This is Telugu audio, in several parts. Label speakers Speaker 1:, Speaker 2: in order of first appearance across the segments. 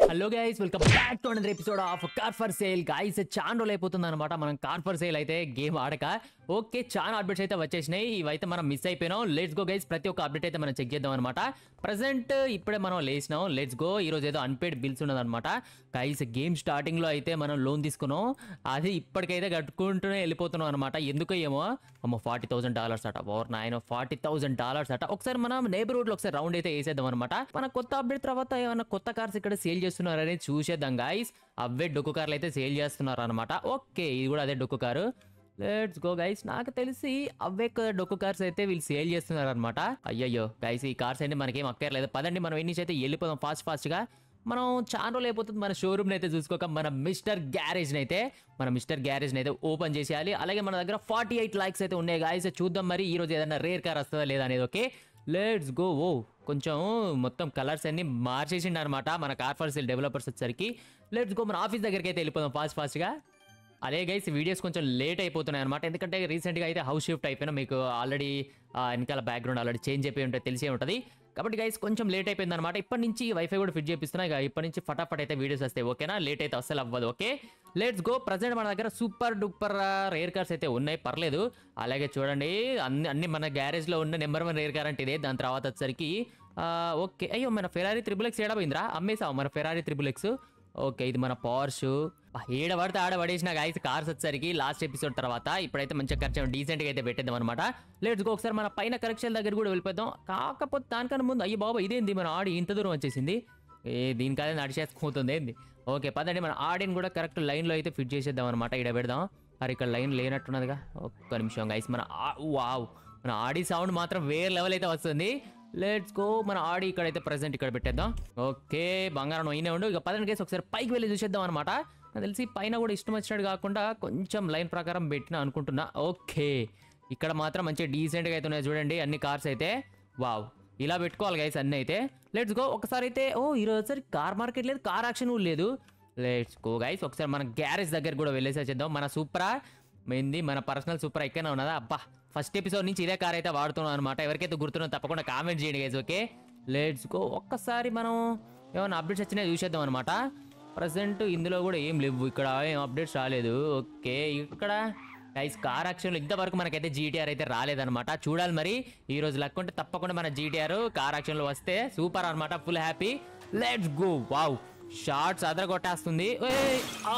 Speaker 1: Hello guys welcome back to another episode of car for sale guys చాలా రోజులు అయిపోతుంది అనమాట మనం కార్ ఫర్ సేల్ అయితే గేమ్ ఆడక ఓకే చాలా అప్డేట్స్ అయితే వచ్చేసినాయి ఇవైతే మనం మిస్ అయిపోయినాం లెట్స్ గో గైస్ ప్రతి ఒక్క అప్డేట్ అయితే మనం చెక్ చేద్దాం అనమాట ప్రజెంట్ ఇప్పుడే మనం లేచినాం లెట్స్ గో ఈ రోజు ఏదో అన్పేడ్ బిల్స్ ఉన్నది అనమాట గైస్ గేమ్ స్టార్టింగ్ లో అయితే మనం లోన్ తీసుకున్నాం అది ఇప్పటికైతే కట్టుకుంటూనే వెళ్ళిపోతున్నాం అనమాట ఎందుకో ఏమో అమ్మో ఫార్టీ థౌసండ్ డాలర్స్ అట ఓవర్ నాయన ఫార్టీ థౌసండ్ డాలర్స్ అట ఒకసారి మనం నేబర్హుడ్ లో ఒకసారి రౌండ్ అయితే వేసేద్దాం అనమాట మన కొత్త అప్డేట్ తర్వాత ఏమైనా కొత్త కార్స్ ఇక్కడ సేల్ చేస్తున్నారని చూసేద్దాం గాయస్ అవే డొక్కు కార్లు అయితే సేల్ చేస్తున్నారు అనమాట ఓకే ఇది కూడా అదే డొక్కు కారు లెట్స్ గో గైస్ నాకు తెలిసి అవే కదా డొక్కు కార్స్ అయితే వీళ్ళు సేల్ చేస్తున్నారు అనమాట అయ్యయ్యో గైస్ ఈ కార్స్ అయితే మనకేం అక్కర్లేదు పదండి మనం ఎన్ని అయితే వెళ్ళిపోదాం ఫాస్ట్ ఫాస్ట్ గా మనం చాలా రోజులు అయిపోతుంది మన షోరూమ్ అయితే చూసుకోక మన మిస్టర్ గ్యారేజ్ అయితే మన మిస్టర్ గ్యారేజ్ అయితే ఓపెన్ చేసేయాలి అలాగే మన దగ్గర ఫార్టీ ఎయిట్ లైక్స్ అయితే ఉన్నాయి గాయస్ చూద్దాం మరి ఈ రోజు ఏదైనా రేర్ కార్ వస్తుందా లేదా అనేది ఓకే లెట్స్ గో ఓ కొంచెం మొత్తం కలర్స్ అన్ని మార్చేసిండు అనమాట మన కార్ ఫర్ సేల్ డెవలపర్స్ వచ్చేసరికి లెట్స్ గో మన ఆఫీస్ దగ్గరికి అయితే వెళ్ళిపోదాం ఫాస్ట్ ఫాస్ట్గా అదే గైస్ వీడియోస్ కొంచెం లేట్ అయిపోతున్నాయి అనమాట ఎందుకంటే రీసెంట్గా అయితే హౌస్ షిఫ్ట్ అయిపోయినా మీకు ఆల్రెడీ వెనకాల బ్యాక్గ్రౌండ్ ఆల్రెడీ చేంజ్ అయిపోయి ఉంటే తెలిసే ఉంటుంది కాబట్టి గైస్ కొంచెం లేట్ అయిపోయింది అనమాట ఇప్పటి నుంచి వైఫై కూడా ఫిట్ చేపిస్తున్నా ఇక ఇప్పటి నుంచి ఫటాఫట్ అయితే వీడియోస్ వస్తాయి ఓకేనా లేట్ అయితే అస్సలు అవ్వదు ఓకే లెట్స్ గో ప్రజెంట్ మన దగ్గర సూపర్ డూపర్ రేర్ కార్స్ అయితే ఉన్నాయి పర్లేదు అలాగే చూడండి అన్ని అన్ని మన గ్యారేజ్లో ఉన్న నెంబర్ వన్ రేర్ కార్ అంటే ఇదే దాని తర్వాత వచ్చేసరికి ఆ, ఓకే అయ్యో మన ఫెరారీ త్రిబుల్ ఎక్స్ ఏడబోయిందిరా అమ్మేసావు మన ఫెరారీ త్రిబుల్ ఎక్స్ ఓకే ఇది మన పార్ష్ ఏడ పడితే ఆడ పడేసిన గాయస్ కార్స్ వచ్చేసరికి లాస్ట్ ఎపిసోడ్ తర్వాత ఇప్పుడైతే మంచిగా ఖర్చు డీసెంట్ గా అయితే పెట్టేద్దాం అనమాట లెట్స్ గో ఒకసారి మన పైన కరెక్షన్ దగ్గర కూడా వెళ్ళిపోదాం కాకపోతే దానికన్నా ముందు అయ్యి బాబా ఇదేంది మన ఆడి ఇంత దూరం వచ్చేసింది ఏ దీనికదే నడిచేసుకుంటుంది ఏంది ఓకే పదండి మన ఆడిని కూడా కరెక్ట్ లైన్ లో అయితే ఫిట్ చేసేద్దాం అనమాట ఇక్కడ పెడదాం మరి ఇక్కడ లైన్ లేనట్టున్నదిగా ఒక్క నిమిషం గైస్ మన ఆ- వావ్ మన ఆడి సౌండ్ మాత్రం వేరే లెవెల్ అయితే వస్తుంది లెట్స్ గో మన ఆడి ఇక్కడైతే ప్రెసెంట్ ఇక్కడ పెట్టేద్దాం ఓకే బంగారం అయినా ఉండు ఇక పదండి కేసు ఒకసారి పైకి వెళ్ళి చూసేద్దాం అనమాట నాకు తెలిసి పైన కూడా ఇష్టం వచ్చినట్టు కాకుండా కొంచెం లైన్ ప్రకారం పెట్టిన అనుకుంటున్నా ఓకే ఇక్కడ మాత్రం మంచిగా డీసెంట్గా అయితే ఉన్నాయి చూడండి అన్ని కార్స్ అయితే వావ్ ఇలా పెట్టుకోవాలి గైస్ అన్ని అయితే లెట్స్ గో ఒకసారి అయితే ఓ ఈరోజు సరి కార్ మార్కెట్ లేదు కార్ యాక్షన్ కూడా లేదు లెట్స్ గో గైస్ ఒకసారి మన గ్యారేజ్ దగ్గర కూడా వెళ్ళేసి వచ్చేద్దాం మన సూపరా మెయింది మన పర్సనల్ సూపర్ ఎక్కనే ఉన్నదా అబ్బా ఫస్ట్ ఎపిసోడ్ నుంచి ఇదే కార్ అయితే వాడుతున్నాం అనమాట ఎవరికైతే గుర్తున్నా తప్పకుండా కామెంట్ చేయండి గైస్ ఓకే లెట్స్ గో ఒక్కసారి మనం ఏమైనా అప్డేట్స్ వచ్చినాయి చూసేద్దాం అనమాట ప్రజెంట్ ఇందులో కూడా ఏం లేవు ఇక్కడ ఏం అప్డేట్స్ రాలేదు ఓకే ఇక్కడ గైస్ కార్ యాక్షన్లో ఇంతవరకు మనకైతే జీటీఆర్ అయితే రాలేదన్నమాట చూడాలి మరి ఈ రోజు లక్ ఉంటే తప్పకుండా మన జీటీఆర్ కార్ యాక్షన్లో వస్తే సూపర్ అన్నమాట full happy let's go wow shorts అదరగొట్టేస్తుంది ఏయ్! ఆ!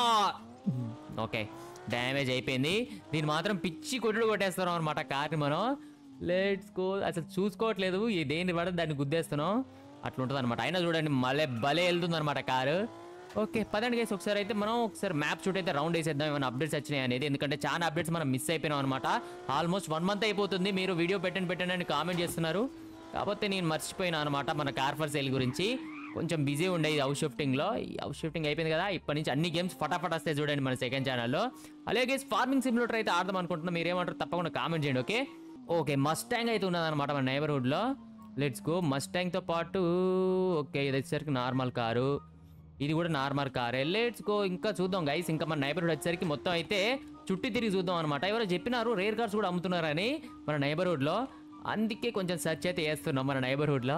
Speaker 1: ఓకే డ్యామేజ్ అయిపోయింది దీన్ని మాత్రం పిచ్చి కొట్టుడు కొట్టేస్తున్నాం అనమాట కార్ని మనం లెట్స్ గో అసలు చూసుకోవట్లేదు ఈ దేన్ని పడితే దాన్ని గుద్దేస్తున్నాం అట్లుంటుంది అనమాట అయినా చూడండి మళ్ళీ భలే వెళ్తుంది అనమాట కారు ఓకే పదండి గైస్ ఒకసారి అయితే మనం ఒకసారి మ్యాప్ షూట్ అయితే రౌండ్ వేసేద్దాం ఏమైనా అప్డేట్స్ వచ్చినాయి అనేది ఎందుకంటే చాలా అప్డేట్స్ మనం మిస్ అయిపోయినాం అనమాట ఆల్మోస్ట్ వన్ మంత్ అయిపోతుంది మీరు వీడియో పెట్టండి పెట్టండి అని కామెంట్ చేస్తున్నారు కాకపోతే నేను మర్చిపోయినా అనమాట మన కార్ ఫర్ సేల్ గురించి కొంచెం బిజీ ఉండే ఈ హౌస్ షిఫ్టింగ్లో ఈ హౌస్ షిఫ్టింగ్ అయిపోయింది కదా ఇప్పటి నుంచి అన్ని గేమ్స్ ఫటాఫట్ వస్తాయి చూడండి మన సెకండ్ ఛానల్లో అలాగే ఫార్మింగ్ సిమ్యులేటర్ అయితే ఆడదాం అనుకుంటున్నా మీరు ఏమంటారు తప్పకుండా కామెంట్ చేయండి ఓకే ఓకే మస్టాంగ్ అయితే ఉన్నదన్నమాట మన నైబర్హుడ్లో లెట్స్ గో మస్టాంగ్తో పాటు ఓకే ఇది వచ్చేసరికి నార్మల్ కారు ఇది కూడా నార్మల్ కారే లెట్స్ గో ఇంకా చూద్దాం గైస్ ఇంకా మన నైబర్హుడ్ వచ్చేసరికి మొత్తం అయితే చుట్టి తిరిగి చూద్దాం అనమాట ఎవరో చెప్పినారు రేర్ కార్స్ కూడా అమ్ముతున్నారని మన నైబర్హుడ్లో అందుకే కొంచెం సెర్చ్ అయితే చేస్తున్నాం మన నైబర్హుడ్లో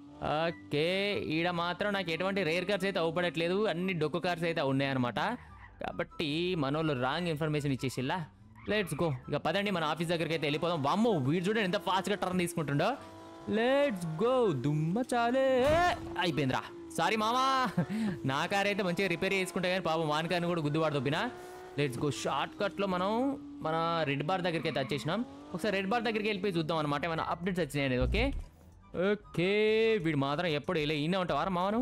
Speaker 1: ఓకే ఈడ మాత్రం నాకు ఎటువంటి రేర్ కార్స్ అయితే అవ్వబడట్లేదు అన్ని డొక్కు కార్స్ అయితే ఉన్నాయన్నమాట కాబట్టి మనోళ్ళు రాంగ్ ఇన్ఫర్మేషన్ ఇచ్చేసిల్లా లెట్స్ గో ఇక పదండి మన ఆఫీస్ దగ్గరికి అయితే వెళ్ళిపోదాం వామ్మో వీడు చూడండి ఎంత ఫాస్ట్గా టర్న్ తీసుకుంటుండో లెట్స్ గో దుమ్మ చాలే అయిపోయిందిరా సారీ మామా నా కార్ అయితే మంచిగా రిపేర్ చేసుకుంటా కానీ పాపం వాన్ కార్ని కూడా గుద్దు పడదొప్పినా లెట్స్ గో షార్ట్ కట్లో మనం మన రెడ్ బార్ దగ్గరికి అయితే వచ్చేసినాం ఒకసారి రెడ్ బార్ దగ్గరికి వెళ్ళిపోయి చూద్దాం అనమాట ఏమైనా అప్డేట్స్ వచ్చినాయి అనేది ఓకే ఓకే వీడు మాత్రం ఎప్పుడు ఇలా ఈయన ఉంటావారా మామను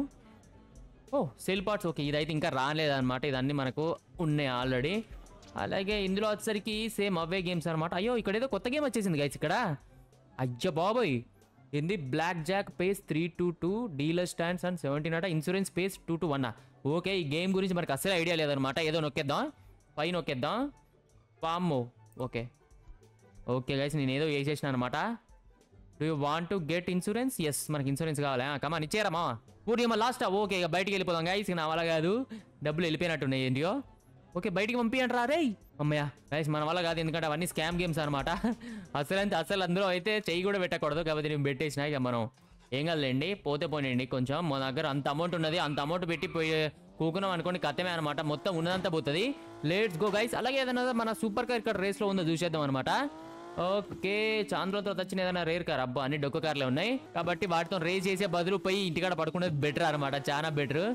Speaker 1: ఓ సెల్ పార్ట్స్ ఓకే ఇదైతే ఇంకా రాలేదన్నమాట ఇదన్నీ మనకు ఉన్నాయి ఆల్రెడీ అలాగే ఇందులో వచ్చేసరికి సేమ్ అవే గేమ్స్ అనమాట అయ్యో ఇక్కడ ఏదో కొత్త గేమ్ వచ్చేసింది గైస్ ఇక్కడ అయ్యో బాబోయ్ ఏంది blackjack pays three to two dealer stands and seventeen అట insurance pays two to one okay ఈ గేమ్ గురించి మనకు అసలు ఐడియా లేదనమాట ఏదో నొక్కేద్దాం పై నొక్కేద్దాం పాము ఓకే ఓకే గైస్ నేను ఏదో వేసేసిన అనమాట do you want to get insurance yes మనకి ఇన్సూరెన్స్ కావాలా కమాన్ ఇచ్చారా మా పూర్ణిమ లాస్ట్ ఓకే ఇక బయటికి వెళ్ళిపోదాం గైస్ నా వల్ల కాదు డబ్బులు వెళ్ళిపోయినట్టున్నాయి ఏంటియో ఓకే బయటికి పంపియండి రే అమ్మయ్య గైస్ మన వల్ల కాదు ఎందుకంటే అవన్నీ స్కామ్ గేమ్స్ అనమాట అసలు అంటే అసలు అందులో అయితే చెయ్యి కూడా పెట్టకూడదు కాబట్టి నేను పెట్టేసిన ఇక మనం ఏం కాదులేండి పోతే పోనండి కొంచెం మా దగ్గర అంత అమౌంట్ ఉన్నది అంత అమౌంట్ పెట్టి పోయి కూకున్నాం అనుకోండి కథమే అనమాట మొత్తం ఉన్నదంతా పోతుంది లేట్స్ గో గైస్ అలాగే ఏదైనా మన సూపర్ కార్ ఇక్కడ రేస్లో ఉందో చూసేద్దాం అనమాట ఓకే చాంద్రోల తర్వాత వచ్చిన ఏదైనా రేర్ కార్ అబ్బా అన్ని డొక్క కార్లే ఉన్నాయి కాబట్టి వాటితో రేస్ చేసే బదులు పోయి ఇంటికాడ పడుకునేది బెటర్ అనమాట చాలా బెటర్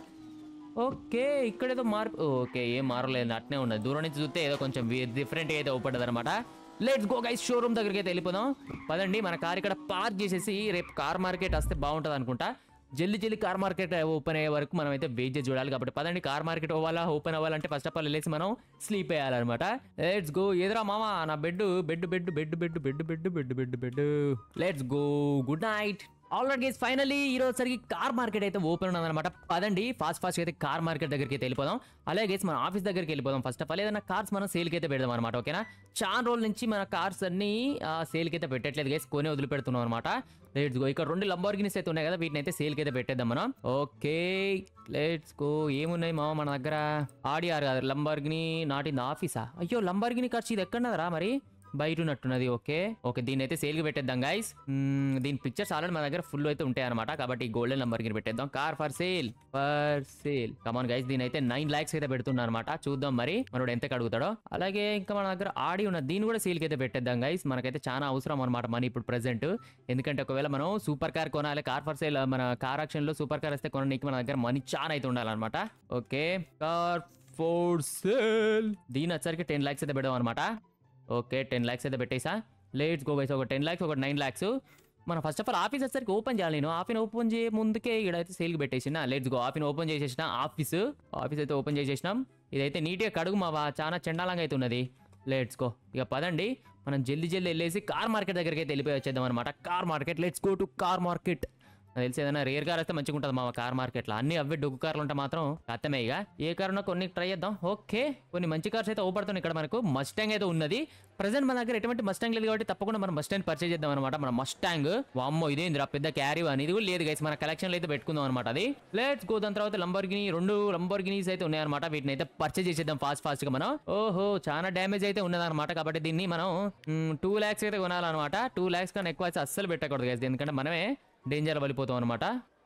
Speaker 1: ఓకే ఇక్కడ ఏదో మార్పు ఓకే ఏం మారలేదు అట్నే ఉన్నది దూరం నుంచి చూస్తే ఏదో కొంచెం డిఫరెంట్ అయితే అవుపడ్డది అనమాట లెట్స్ గో గైస్ షోరూమ్ దగ్గరికి అయితే వెళ్ళిపోదాం పదండి మన కార్ ఇక్కడ పార్క్ చేసేసి రేపు కార్ మార్కెట్ వస్తే బాగుంటుంది అనుకుంటా జల్దీ జల్దీ కార్ మార్కెట్ ఓపెన్ అయ్యే వరకు మనం అయితే వెయిట్ చేసి చూడాలి కాబట్టి పదండి కార్ మార్కెట్ అవ్వాలా ఓపెన్ అవ్వాలంటే ఫస్ట్ ఆఫ్ ఆల్ వెళ్ళేసి మనం స్లీప్ వేయాలన్నమాట లెట్స్ గో ఎదురా మామా నా bed bed bed bed bed bed bed bed bed bed let's go good night already guys finally ఈ రోజు సరికి కార్ మార్కెట్ అయితే ఓపెన్ ఉన్నదన్నమాట పదండి ఫాస్ట్ ఫాస్ట్ అయితే కార్ మార్కెట్ దగ్గరికి అయితే వెళ్ళిపోదాం అలాగే గేస్ మన ఆఫీస్ దగ్గరికి వెళ్ళిపోదాం ఫస్ట్ ఆఫ్ ఆల్ ఏదైనా కార్స్ మనం సేల్కి అయితే పెడదాం అనమాట ఓకేనా చాలా రోజుల నుంచి మన కార్స్ అన్ని సేల్కి అయితే పెట్టట్లేదు గేస్ కొని వదిలిపెడుతున్నాం అనమాట లెట్స్ గో ఇక్కడ రెండు లంబార్గినీస్ అయితే ఉన్నాయి కదా వీటిని అయితే సేల్కి అయితే పెట్టేద్దాం మనం ఓకే లెట్స్ గో ఏమున్నాయి మామ మన దగ్గర ఆడి ఆర్ కాదు లంబార్గిని నాట్ ఇన్ ఆఫీసా అయ్యో లంబార్గిని ఖర్చు ఇది ఎక్కడన్నదరా మరి బయట ఉన్నట్టున్నది ఓకే ఓకే దీని అయితే సేల్కి పెట్టేద్దాం గైస్ దీని పిక్చర్స్ ఆల్రెడీ మన దగ్గర ఫుల్ అయితే ఉంటాయి అనమాట కాబట్టి గోల్డెన్ నంబర్ కి పెట్టేద్దాం car for sale for sale come on guys దీని అయితే నైన్ లాక్స్ అయితే పెడుతున్నా అనమాట చూద్దాం మరి మనోడు ఎంత అడుగుతాడో అలాగే ఇంకా మన దగ్గర ఆడి ఉన్న దీన్ని కూడా సేల్కి అయితే పెట్టేద్దాం గైస్ మనకైతే చాలా అవసరం అనమాట మనీ ఇప్పుడు ప్రెసెంట్ ఎందుకంటే ఒకవేళ మనం సూపర్ కార్ కొనాలి కార్ ఫర్ సేల్ మన కార్ ఆక్షన్ లో సూపర్ కార్ వస్తే కొనడానికి మన దగ్గర మనీ చాలా అయితే ఉండాలన్నమాట ఓకే కార్ ఫోర్ సేల్ దీని వచ్చరికి టెన్ లాక్స్ అయితే పెడదాం అనమాట ఓకే టెన్ ల్యాక్స్ అయితే పెట్టేసా లేట్స్ గో గైస్ ఒక టెన్ ల్యాక్స్ ఒక నైన్ ల్యాక్స్ మనం ఫస్ట్ ఆఫ్ ఆల్ ఆఫీస్ వచ్చేసరికి ఓపెన్ చేయాలి నేను ఆఫీస్ ఓపెన్ చేయ ముందుకే ఇక్కడైతే సేల్కి పెట్టేసిన లేట్స్ గో ఆఫీస్ ఓపెన్ చేసేసిన ఆఫీస్ ఆఫీస్ అయితే ఓపెన్ చేసేసినాం ఇదైతే నీట్గా కడుగు మావా చాలా చండాలంగా అయితే ఉన్నది లెట్స్ గో ఇక పదండి మనం జల్దీ జల్దీ వెళ్ళేసి కార్ మార్కెట్ దగ్గరికి అయితే వెళ్ళిపోయి వచ్చేద్దాం అనమాట car market let's go to car market నాకు తెలిసి ఏదైనా రేర్ కార్ వస్తే మంచిగా ఉంటుంది మా కార్ మార్కెట్లో అన్ని అవే డొగ్గు కార్లు ఉంటే మాత్రం కత్తమే ఇక ఏ కార్ ఉన్నా కొన్ని ట్రై చేద్దాం ఓకే కొన్ని మంచి కార్స్ అయితే ఓపడుతున్నాయి ఇక్కడ మనకు మస్టాంగ్ అయితే ఉన్నది ప్రజెంట్ మన దగ్గర ఎటువంటి మస్టాంగ్ లేదు కాబట్టి తప్పకుండా మనం మస్టాంగ్ పర్చేజ్ చేద్దాం అనమాట మన మస్టాంగ్ వామ్మో ఇదేందిరా పెద్ద క్యారీ అని ఇది కూడా లేదు గైస్ మన కలెక్షన్ అయితే పెట్టుకుందాం అనమాట అది లెట్స్ గో దాని తర్వాత లంబర్గిని రెండు లంబర్గినీస్ అయితే ఉన్నాయన్నమాట వీటిని అయితే పర్చేజ్ చేసేద్దాం ఫాస్ట్ ఫాస్ట్ గా మనం ఓహో చాలా డ్యామేజ్ అయితే ఉన్నదన్నమాట కాబట్టి దీన్ని మనం టూ ల్యాక్స్ అయితే కొనాలన్నమాట టూ ల్యాక్స్ కన్నా ఎక్కువ అయితే అస్సలు పెట్టకూడదు గైస్ ఎందుకంటే మనమే డేంజర్ పడిపోతాం అనమాట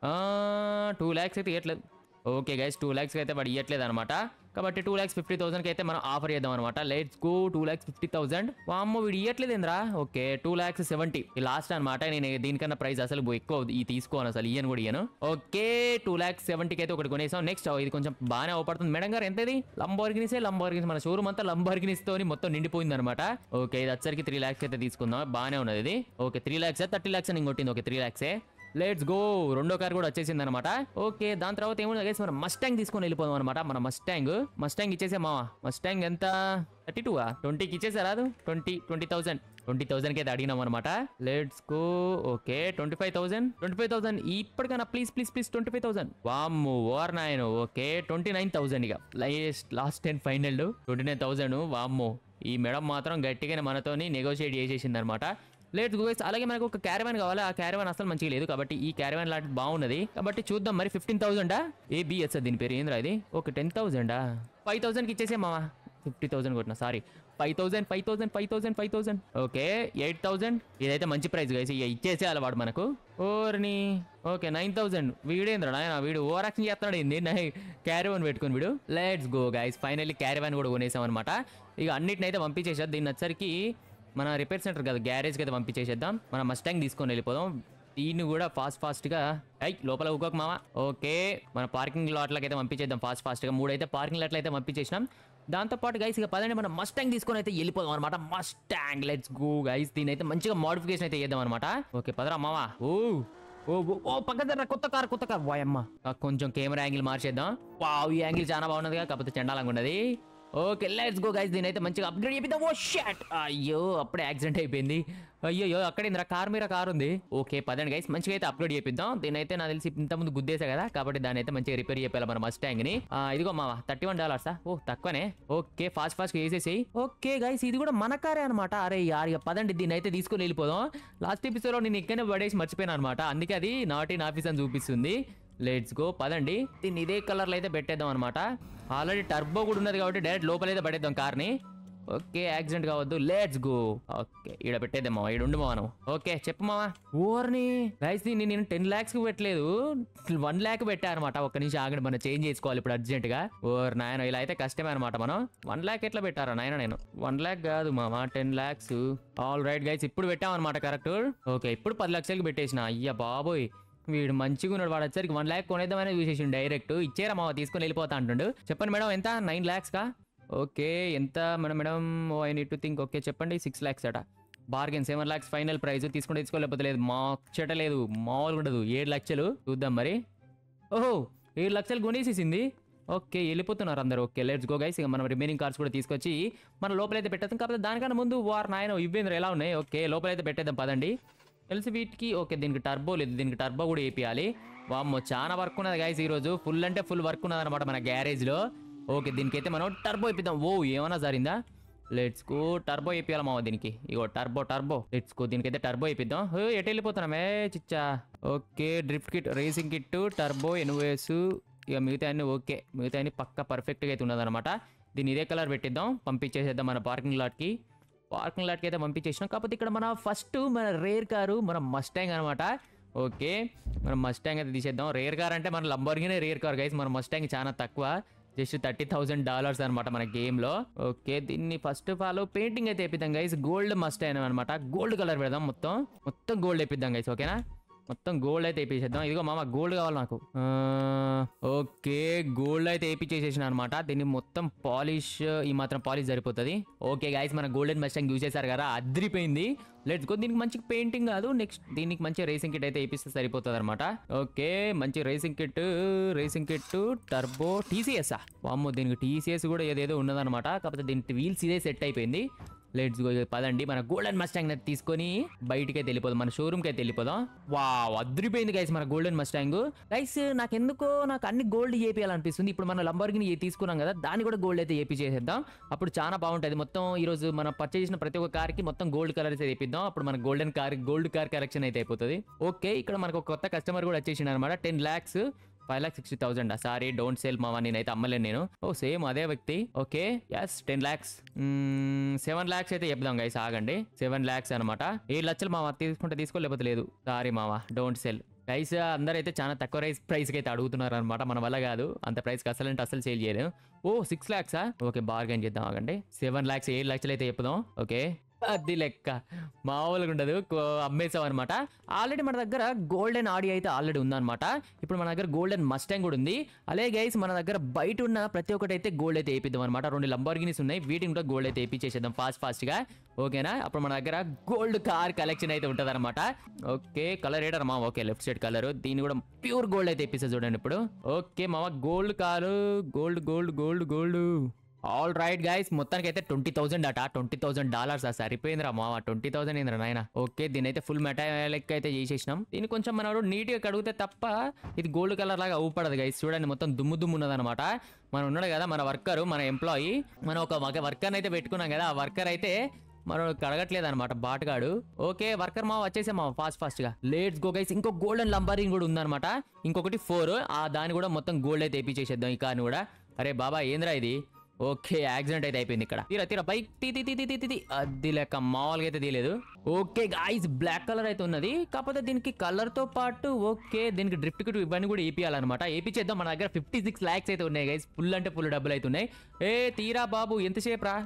Speaker 1: టూ ల్యాక్స్ అయితే ఇవ్వట్లేదు ఓకే గైస్ టూ ల్యాక్స్కి అయితే వాడు ఇవ్వట్లేదు అనమాట కాబట్టి టూ ల్యాక్స్ ఫిఫ్టీ థౌసండ్కి అయితే మనం ఆఫర్ చేద్దాం అనమాట let's go two lakhs fifty thousand వామ్మో వీడు ఇవ్వట్లేదు ఏంద్రా ఓకే టూ ల్యాక్స్ సెవెంటీ ఈ లాస్ట్ అనమాట నేను దీనికన్నా ప్రైస్ అసలు ఎక్కువ ఈ తీసుకోను అసలు ఇయ్యను కూడా ఇయ్యను ఓకే టూ ల్యాక్స్ సెవెంటీకి అయితే ఒకటి కొనేసాం నెక్స్ట్ ఇది కొంచెం బాగానే అవపడుతుంది మేడం గారు ఎంతది లంబోర్గినిసే లంబోర్గినిస్ మన షోరూమ్ అంతా లంబోర్గినిస్ తోని మొత్తం నిండిపోయింది అనమాట ఓకే ఇది వచ్చరికి త్రీ ల్యాక్స్ అయితే తీసుకుందాం బాగానే ఉన్నది ఇది okay three lakhs thirty lakhs అని కొట్టింది ఓకే త్రీ ల్యాక్సే లెట్స్ గో రెండో కార్ కూడా వచ్చేసింది అనమాట ఓకే దాని తర్వాత ఏముంది గైస్ మనం మస్టాంగ్ తీసుకొని వెళ్ళిపోదాం అనమాట మన మస్టాంగ్ మస్టాంగ్ ఇచ్చేసే మావా మస్టాంగ్ ఎంత థర్టీ టూ ట్వంటీకి ఇచ్చేసారా అది ట్వంటీ ట్వంటీ థౌసండ్ ట్వంటీ థౌసండ్కి అయితే అడిగినాం అనమాట let's go okay twenty five thousand twenty five thousand ఇప్పటికైనా please please please twenty five thousand వామ్ము over nine okay twenty nine thousand ఇక last last and final twenty nine thousand వామ్మో ఈ మేడం మాత్రం గట్టిగానే మనతోని నెగోషియేట్ చేసేసింది అనమాట లేట్ గోస్ అలాగే మనకు ఒక క్యారవాన్ కావాలి ఆ క్యారవాన్ అసలు మంచిగా లేదు కాబట్టి ఈ క్యారవాన్ లాంటిది బాగున్నది కాబట్టి చూద్దాం మరి ఫిఫ్టీన్ థౌసండా ఏ బిఎస్ దీని పేరు ఏంద్రా ఇది ఒక టెన్ థౌసండా ఫైవ్ థౌసండ్కి ఇచ్చేసే మావా ఫిఫ్టీ థౌసండ్ కొట్టిన sorry five thousand five thousand five thousand five thousand okay eight thousand ఇదైతే మంచి ప్రైస్ గైస్ ఇక ఇచ్చేసే వాడు మనకు ఓర్ని ఓకే నైన్ థౌసండ్ వీడేంద్ర నాయన వీడు ఓవర్ యాక్షన్ చేస్తున్నాడు ఏంది క్యారీవన్ పెట్టుకుని వీడు let's go guys finally carry van కూడా కొనేసాం అనమాట ఇక అన్నిటిని అయితే పంపించేసాం దీన్ని వచ్చరికి మన రిపేర్ సెంటర్ కదా గ్యారేజ్కి అయితే పంపించేసేద్దాం మనం మస్టాంగ్ తీసుకొని వెళ్ళిపోదాం దీన్ని కూడా ఫాస్ట్ ఫాస్ట్గా ఐ లోపల ఊకోక మావా ఓకే మన పార్కింగ్ లాట్లకి అయితే పంపించేద్దాం ఫాస్ట్ ఫాస్ట్గా మూడైతే పార్కింగ్ లాట్లు అయితే పంపించేసినాం దాంతోపాటు గైస్ ఇక పదండి మనం మస్టాంగ్ తీసుకొని అయితే వెళ్ళిపోదాం అనమాట మస్టాంగ్ లెట్స్ గో గైస్ దీని అయితే మంచిగా మోడిఫికేషన్ అయితే చేద్దాం అనమాట ఓకే పదరా మావా ఓ ఓ ఓ, ఓ పక్కన దగ్గర కొత్త కార్ కొత్త కార్ వాయమ్మ ఆ, కొంచెం కెమెరా యాంగిల్ మార్చేద్దాం వావ్ ఈ యాంగిల్ చాలా బాగున్నదిగా కాకపోతే చండాలంగా ఉన్నది ఓకే లెట్స్ గో గైస్ దీని అయితే మంచిగా అప్గ్రేడ్ చేపిద్దాం ఓ షాట్ అయ్యో అప్పుడే యాక్సిడెంట్ అయిపోయింది అయ్యో అక్కడ ఇంద్ర కార్ మీద కార్ ఉంది ఓకే పదండి గైస్ మంచిగా అయితే అప్గ్రేడ్ చేపిద్దాం దీని అయితే నాకు తెలిసి ఇంత ముందు గుద్దేసా కదా కాబట్టి దాని అయితే మంచిగా రిపేర్ చేయాలి మన మస్టాంగ్ ని ఆ, ఇదిగో మావా థర్టీ వన్ డాలర్సా ఓ తక్కువనే ఓకే ఫాస్ట్ ఫాస్ట్ వేసేసి ఓకే గైస్ ఇది కూడా మన కారే అనమాట అరే యార్ ఇక పదండి దీన్ని అయితే తీసుకొని వెళ్ళిపోదాం లాస్ట్ ఎపిసోడ్ లో నేను ఇక్కడనే పడేసి మర్చిపోయాను అనమాట అందుకే అది నాట్ ఇన్ ఆఫీస్ అని చూపిస్తుంది లెట్స్ గో పదండి దీన్ని ఇదే కలర్లో అయితే పెట్టేద్దాం అనమాట ఆల్రెడీ టర్బో కూడా ఉన్నది కాబట్టి డైరెక్ట్ లోపలైతే పడేద్దాం కార్ని ఓకే యాక్సిడెంట్ కావద్దు లెట్స్ గో ఓకే ఈడ పెట్టేద్దాం మావా ఈడ ఉండు మావా నువ్వు ఓకే చెప్పు మావా ఓర్ని రైస్ దీన్ని నేను టెన్ ల్యాక్స్ కి పెట్టలేదు వన్ ల్యాక్ పెట్టారనమాట ఒక్క నిమిషం ఆగండి మనం చేంజ్ చేసుకోవాలి ఇప్పుడు అర్జెంట్ గా ఓర్ నాయన ఇలా అయితే కష్టమే అనమాట మనం వన్ ల్యాక్ ఎట్లా పెట్టారా నాయన నేను వన్ ల్యాక్ కాదు మావా ten lakhs all right guys ఇప్పుడు పెట్టామన్నమాట కరెక్ట్ ఓకే ఇప్పుడు పది లక్షలకి పెట్టేసిన అయ్యా బాబోయ్ వీడు మంచిగా ఉన్నాడు వాడు వచ్చరికి వన్ ల్యాక్ కొనేద్దామని చూసేసి డైరెక్ట్ ఇచ్చారా మావ తీసుకొని వెళ్ళిపోతా అంటుండు చెప్పండి మేడం ఎంత నైన్ ల్యాక్స్ కా ఓకే ఎంత madam madam I need to think okay చెప్పండి సిక్స్ ల్యాక్స్ అట bargain seven lakhs final price తీసుకుంటే తీసుకోలేకపోతే లేదు మా చెట లేదు మామూలుగా ఉండదు ఏడు లక్షలు చూద్దాం మరి ఓహో ఏడు లక్షలు కొనేసేసింది ఓకే వెళ్ళిపోతున్నారు అందరు ఓకే లెట్స్ గో గైస్ ఇక మనం రిమైనింగ్ కార్డ్స్ కూడా తీసుకొచ్చి మన లోపలైతే పెట్టేద్దాం కాకపోతే దానికన్నా ముందు వార్ నాయన ఇవ్వేంద్ర ఎలా ఉన్నాయి ఓకే లోపలైతే పెట్టేద్దాం పదండి తెలిసి వీటికి ఓకే దీనికి టర్బో లేదు దీనికి టర్బో కూడా వేపియాలి వామ్మో చాలా వర్క్ ఉన్నది గైస్ ఈరోజు ఫుల్ అంటే ఫుల్ వర్క్ ఉన్నది అనమాట మన గ్యారేజ్లో ఓకే దీనికైతే మనం టర్బో ఇప్పిద్దాం ఓ ఏమన్నా జరిగిందా లెట్స్ గో టర్బో వేపియాలి మావ దీనికి ఇగో టర్బో టర్బో లెట్స్ గో దీనికైతే టర్బో వేపిద్దాం హే, ఎటు వెళ్ళిపోతున్నామే చిచ్చా okay drift kit racing kit turbo ఎన్వేస్ ఇక మిగతా అన్ని ఓకే మిగతా అన్ని పక్క పర్ఫెక్ట్గా అయితే ఉన్నదన్నమాట దీన్ని ఇదే కలర్ పెట్టిద్దాం పంపించేసేద్దాం మన పార్కింగ్ లాట్కి పార్కింగ్ లాట్కి అయితే పంపించేసినాం కాకపోతే ఇక్కడ మన ఫస్ట్ మన రేర్ కారు మన మస్టాంగ్ అనమాట ఓకే మనం మస్టాంగ్ అయితే తీసేద్దాం రేర్ కార్ అంటే మన లంబర్గినే రేర్ కార్ గైస్ మన మస్టాంగ్ చాలా తక్కువ జస్ట్ థర్టీ థౌసండ్ డాలర్స్ అనమాట మన గేమ్లో ఓకే దీన్ని ఫస్ట్ ఆఫ్ ఆల్ పెయింటింగ్ అయితే వేపిద్దాం గైస్ గోల్డ్ మస్ట్ అయినా అనమాట గోల్డ్ కలర్ పెడదాం మొత్తం మొత్తం గోల్డ్ వేపిద్దాం గైస్ ఓకేనా మొత్తం గోల్డ్ అయితే వేపించేద్దాం ఇదిగో మామ గోల్డ్ కావాలి నాకు ఆ, ఓకే గోల్డ్ అయితే వేపించేసేసిన అనమాట దీన్ని మొత్తం పాలిష్ ఈ మాత్రం పాలిష్ సరిపోతుంది ఓకే గైస్ మన గోల్డెన్ మస్టాంగ్ యూజ్ చేశారు కదా అదిరిపోయింది లెట్స్ గో దీనికి మంచి పెయింటింగ్ కాదు నెక్స్ట్ దీనికి మంచి రేసింగ్ కిట్ అయితే వేపిస్తే సరిపోతుంది అనమాట ఓకే మంచి racing kit racing kit turbo TCS వామ్మో దీనికి టీసీఎస్ కూడా ఏదేదో ఉన్నదన్నమాట కాకపోతే దీనికి వీల్స్ ఇదే సెట్ అయిపోయింది లెట్స్ గో పదండి మన గోల్డెన్ మస్టాంగ్ తీసుకొని బయటికి అయితే వెళ్ళిపోదాం మన షోరూమ్కి అయితే వెళ్ళిపోదాం వావ్ అదిరిపోయింది గైస్ మన గోల్డెన్ మస్టాంగ్ గైస్ నాకు ఎందుకో నాకు అన్ని గోల్డ్ చేయాలనిపిస్తుంది ఇప్పుడు మన లంబర్గిని తీసుకున్నాం కదా దాన్ని కూడా గోల్డ్ అయితే ఏపీ చేసేద్దాం అప్పుడు చాలా బాగుంటుంది మొత్తం ఈ రోజు మనం పర్చేజ్ చేసిన ప్రతి ఒక్క కార్కి మొత్తం గోల్డ్ కలర్ అయితే వేపిద్దాం అప్పుడు మన golden car gold car collection అయితే అయిపోతుంది ఓకే ఇక్కడ మనకు ఒక కొత్త కస్టమర్ కూడా వచ్చేసిండు అనమాట ten lakhs five lakh sixty thousand sorry don't sale మావా నేనైతే అమ్మలేను నేను ఓ సేమ్ అదే వ్యక్తి okay yes ten lakhs seven lakhs అయితే చెప్దాం గైస్ ఆగండి సెవెన్ ల్యాక్స్ అనమాట ఏడు లక్షలు మావా తీసుకుంటే తీసుకో లేకపోతే లేదు సారీ మావా డోంట్ సెల్ ప్రైస్ అందరైతే చాలా తక్కువ ప్రైస్ ప్రైస్కి అయితే అడుగుతున్నారు అనమాట మన వల్ల కాదు అంత ప్రైస్కి అసలు అంటే అసలు సేల్ చేయలేము ఓ సిక్స్ ల్యాక్సా ఓకే బార్గెన్ చేద్దాం ఆగండి సెవెన్ ల్యాక్స్ ఏడు లక్షలు అయితే చెప్పుదాం ఓకే అది లెక్క మామూలుగా ఉండదు కో- అమ్మేసాం అనమాట ఆల్రెడీ మన దగ్గర గోల్డెన్ ఆడి అయితే ఆల్రెడీ ఉందన్నమాట ఇప్పుడు మన దగ్గర గోల్డెన్ మస్టాంగ్ కూడా ఉంది అలాగే గైస్ మన దగ్గర బయట ఉన్న ప్రతి ఒక్కటి అయితే గోల్డ్ అయితే వేపిద్దాం అనమాట రెండు లంబర్గినీస్ ఉన్నాయి వీటిని కూడా గోల్డ్ అయితే వేపించేసేద్దాం ఫాస్ట్ ఫాస్ట్ గా ఓకేనా అప్పుడు మన దగ్గర గోల్డ్ కార్ కలెక్షన్ అయితే ఉంటుంది అనమాట ఓకే కలర్ ఏడారు మా ఓకే లెఫ్ట్ సైడ్ కలర్ దీన్ని కూడా ప్యూర్ గోల్డ్ అయితే వేపిస్తా చూడండి ఇప్పుడు ఓకే మామ gold car gold gold gold gold all right guys మొత్తానికి అయితే ట్వంటీ థౌసండ్ అట ట్వంటీ థౌసండ్ డాలర్స్ సరిపోయిందిరా మామ ట్వంటీ థౌసండ్ ఏంద్రా నాయన ఓకే దీని అయితే ఫుల్ మెటాలిక్ అయితే చేసేసినాం దీన్ని కొంచెం మనోడు నీట్ గా కడిగితే తప్ప ఇది గోల్డ్ కలర్ లాగా ఊపడదు గైస్ చూడండి మొత్తం దుమ్ము దుమ్ము ఉన్నదన్నమాట మనం ఉన్నాడు కదా మన వర్కర్ మన ఎంప్లాయీ మనం ఒక వర్కర్ అయితే పెట్టుకున్నాం కదా ఆ వర్కర్ అయితే మనం కడగట్లేదు అనమాట బాటగాడు ఓకే వర్కర్ మా వచ్చేసే మా ఫాస్ట్ ఫాస్ట్ గా లేట్స్ గో గైస్ ఇంకో గోల్డెన్ లంబరింగ్ కూడా ఉందన్నమాట ఇంకొకటి ఫోర్ ఆ దాన్ని కూడా మొత్తం గోల్డ్ అయితే వేపించేసేద్దాం ఈ కార్ని కూడా అరే బాబా ఏంద్రా ఇది ఓకే యాక్సిడెంట్ అయితే అయిపోయింది ఇక్కడ తీరా తీరా బైక్ తీ తీ తీ తీ తీ, తీ తీ అది లెక్క మామూలుగా అయితే తీయలేదు ఓకే గాయస్ బ్లాక్ కలర్ అయితే ఉన్నది కాకపోతే దీనికి కలర్ తో పాటు ఓకే దీనికి డ్రిఫ్ట్ కిట్ ఇవన్నీ కూడా ఏపీయాలన్నమాట ఏపీచేద్దాం మన దగ్గర ఫిఫ్టీ సిక్స్ ల్యాక్స్ అయితే ఉన్నాయి గైస్ ఫుల్ అంటే ఫుల్ డబ్బులు అయితే ఉన్నాయి ఏ తీరా బాబు ఎంతసేపు రా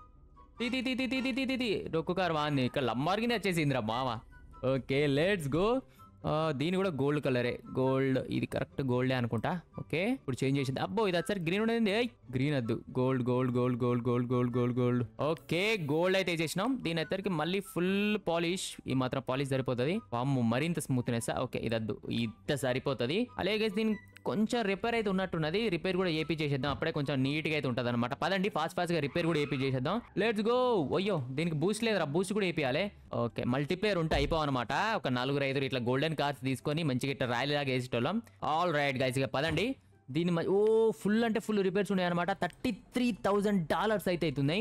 Speaker 1: తీ తీ తీ తీ తీ తీ తీ తీ తీ డొక్కు కారు వాంది ఇక్కడ లమ్మార్గినే వచ్చేసిందిరా మామ ఓకే లెట్స్ గో దీని కూడా గోల్డ్ కలరే గోల్డ్ ఇది కరెక్ట్ గోల్డే అనుకుంటా ఓకే ఇప్పుడు చేంజ్ చేసింది అబ్బో ఇది వచ్చారు గ్రీన్ ఉండేది గ్రీన్ వద్దు gold gold gold gold gold gold gold gold okay gold అయితే చేసినాం దీని ఎత్తరికి మళ్ళీ ఫుల్ పాలిష్ ఈ మాత్రం పాలిష్ సరిపోతుంది వామ్ము మరింత స్మూత్నెస్ ఓకే ఇది వద్దు ఇంత సరిపోతుంది అలాగే దీని కొంచెం రిపేర్ అయితే ఉన్నట్టున్నది రిపేర్ కూడా ఏపీ చేసేద్దాం అప్పుడే కొంచెం నీట్ గా అయితే ఉంటుంది అనమాట పదండి ఫాస్ట్ ఫాస్ట్ గా రిపేర్ కూడా ఏపీ చేసేద్దాం లెట్స్ గో అయ్యో దీనికి బూస్ట్ లేదురా బూస్ట్ కూడా వేపియాలి ఓకే మల్టీప్లేయర్ ఉంటే అయిపోవన్నమాట ఒక నలుగురు ఐదుగురు ఇట్లా గోల్డెన్ కార్స్ తీసుకొని మంచిగా ఇట్లా రాయల్ లాగా వేసేటోళ్ళం ఆల్ రైట్ గైస్ ఇక పదండి దీని మ- ఓ ఫుల్ అంటే ఫుల్ రిపేర్స్ ఉన్నాయి అనమాట థర్టీ త్రీ థౌజండ్ డాలర్స్ అయితే అవుతున్నాయి